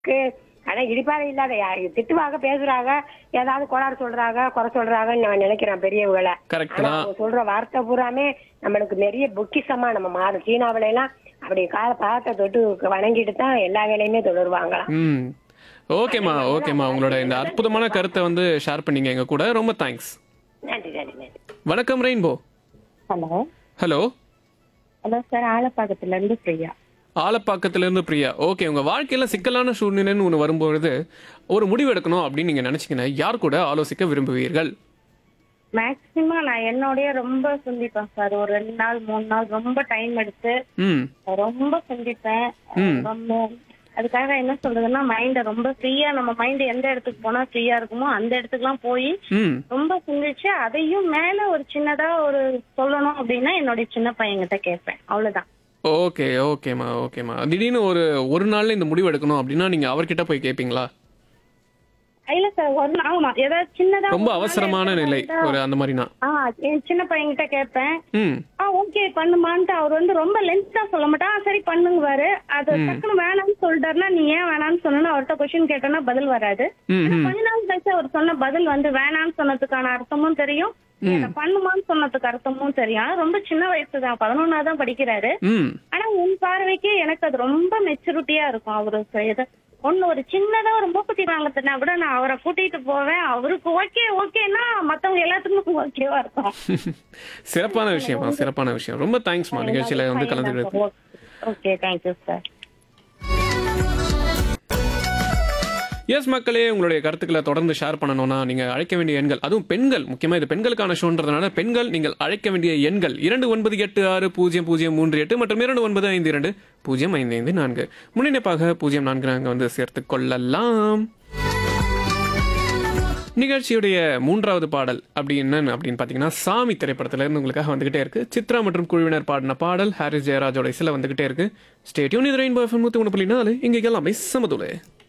க்கு ஆனா இடிபாடு இல்லாத யா- திட்டுவாங்க பேசுறாங்க ஏதாவது கோளாறு சொல்றாங்க குறை சொல்றாங்கன்னு நான் நினைக்கிறேன் பெரியவங்களை Correct ஆனா தான். அவங்க சொல்ற வார்த்தை பூராமே நம்மளுக்கு நிறைய பொக்கிஷமா நம்ம மாறும் சீனாவில எல்லாம் அப்படி கால பாதத்தை தொட்டு வணங்கிட்டு தான் எல்லா வேலையுமே தொடருவாங்களாம் ம் ஓகேம்மா ஓகேம்மா உங்களோட இந்த அற்புதமான கருத்தை வந்து ஷேர் பண்ணீங்க எங்க கூட ரொம்ப தேங்க்ஸ் நன்றி நன்றி நன்றி வணக்கம் rainbow hello hello hello sir ஆலப்பாக்கத்துல இருந்து பிரியா ஆலப்பாக்கத்துல இருந்து பிரியா ஓகே உங்க வாழ்க்கையில சிக்கலான சூழ்நிலைன்னு ஒன்று வரும்பொழுது ஒரு முடிவு எடுக்கணும் அப்படின்னு நீங்க நினைச்சீங்கன்னா யார் கூட ஆலோசிக்க விரும்புவீர்கள் மேக்சிமம் நான் என்னோடய ரொம்ப சிந்திப்பேன் சார் ஒரு ரெண்டு நாள் மூணு நாள் ரொம்ப டைம் எடுத்து ம் ரொம்ப சிந்திப்பேன் ம். ரொம்ப அதுக்காக என்ன சொல்றதுன்னா மைண்ட ரொம்ப ஃப்ரீயா நம்ம மைண்ட் எந்த இடத்துக்கு போனா ஃப்ரீயா இருக்குமோ அந்த இடத்துக்குலாம் போய் ம் ரொம்ப சிந்திச்சு அதையும் மேல ஒரு சின்னதா ஒரு சொல்லணும் அப்படின்னா என்னுடைய சின்ன பையன்கிட்ட கேட்பேன் அவ்வளவுதான் ஓகே ஓகேம்மா ஓகேம்மா திடீர்னு ஒரு ஒரு நாள்ல இந்த முடிவு எடுக்கணும் அப்படின்னா நீங்க அவர்கிட்ட போய் கேட்பீங்களா இல்ல சார் ஒரு நாள் ஆமா ஏதாவது சின்னதா ரொம்ப ஒரு நாள் அவசரமான எடுத்து நிலை வந்தா- ஒரு அந்த மாதிரினா ஆ என் சின்ன பையன்கிட்ட கேட்பேன் ம் ஆ ஓகே பண்ணுமான்ட்டு அவர் வந்து ரொம்ப லென்த்தா சொல்ல மாட்டா "ஆ, சரி பண்ணுங்குவாரு அது டக்குனு வேணாம்னு சொல்லிட்டாருன்னா நீ ஏன் வேணாம்னு சொன்னா அவர்கிட்ட கொஸ்டின் கேட்டோம்னா பதில் வராது ம் ஆனா ம் கொஞ்ச நாள் கழிச்சு அவர் சொன்ன பதில் வந்து வேணாம்னு சொன்னதுக்கான அர்த்தமும் தெரியும் இதை பண்ணுமான்னு சொன்னதுக்கு அர்த்தமும் தெரியும் ஆனா ரொம்ப சின்ன வயசு தான் பதினொன்னா தான் படிக்கிறாரு ம் ஆனா உன் பார்வைக்கு எனக்கு அது ரொம்ப மெச்சூரிட்டியா இருக்கும் அவரு செய்யறது ஒண்ணு ஒரு சின்னதா ஒரு மூக்குத்தி வாங்கத்துனா கூட நான் அவரை கூட்டிட்டு போவேன் அவருக்கு ஓகே ஓகேன்னா மத்தவங்க எல்லாத்துக்கும் ஓகேவா இருக்கும் சிறப்பான விஷயமா சிறப்பான விஷயம் ரொம்ப தேங்க்ஸ்மா நிகழ்ச்சியில வந்து கலந்துக்கிறது ஓகே தேங்க்யூ சார் எஸ் மக்களே உங்களுடைய கருத்துக்களை தொடர்ந்து ஷேர் பண்ணணும்னா நீங்க அழைக்க வேண்டிய எண்கள் அதுவும் பெண்கள் முக்கியமா இது பெண்களுக்கான ஷோன்றதுனால பெண்கள் நீங்கள் அழைக்க வேண்டிய எண்கள் இரண்டு ஒன்பது எட்டு ஆறு பூஜ்ஜியம் பூஜ்ஜியம் மூன்று எட்டு மற்றும் இரண்டு ஒன்பது ஐந்து இரண்டு பூஜ்ஜியம் ஐந்து ஐந்து நான்கு முன்னிணைப்பாக பூஜ்ஜியம் நான்கு நான்கு வந்து சேர்த்து கொள்ளலாம் நிகழ்ச்சியுடைய மூன்றாவது பாடல் அப்படி என்னன்னு அப்படின்னு பார்த்தீங்கன்னா சாமி திரைப்படத்துல இருந்து உங்களுக்காக வந்துகிட்டே இருக்கு சித்ரா மற்றும் குழுவினர் பாடின பாடல் ஹாரிஸ் ஜெயராஜோட இசையில் வந்துகிட்டே இருக்கு ஸ்டேட்யூன் இது ரெயின்போ எஃப்எம் நூற்றி ஒன்று புள்ளி நாலு இங்கே எல்லாமே சமதுலே